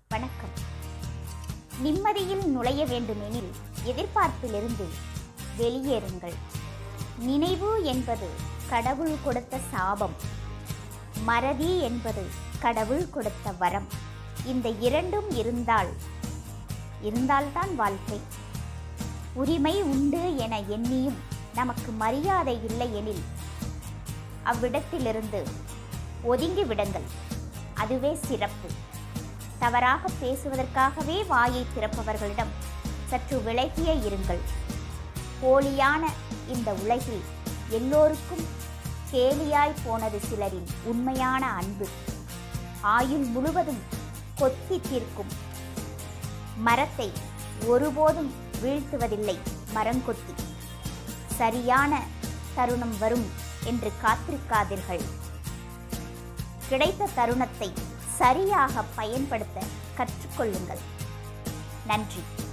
வணக்கம் நிம்மதியில் நுழைய வேண்டுமெனில் எதிர்பார்ப்பிலிருந்து வெளியேறுங்கள் நினைவு என்பது கடவுள் கொடுத்த சாபம் மறதி என்பது கடவுள் கொடுத்த வரம் இந்த இரண்டும் இருந்தால் இருந்தால்தான் வாழ்க்கை உரிமை உண்டு என எண்ணியும் நமக்கு மரியாதை இல்லை எனில் அவ்விடத்திலிருந்து ஒதுங்கி விடுங்கள் அதுவே சிறப்பு தவறாக பேசுவதற்காகவே வாயை திறப்பவர்களிடம் சற்று விலகியே இருங்கள் போலியான இந்த உலகில் எல்லோருக்கும் கேலியாய் போனது சிலரின் உண்மையான அன்பு ஆயுள் முழுவதும் கொத்தி தீர்க்கும் மரத்தை ஒருபோதும் வீழ்த்துவதில்லை மரங்கொத்தி சரியான தருணம் வரும் என்று காத்திருக்காதீர்கள் கிடைத்த தருணத்தை சரியாக பயன்படுத்த கற்றுக்கொள்ளுங்கள் நன்றி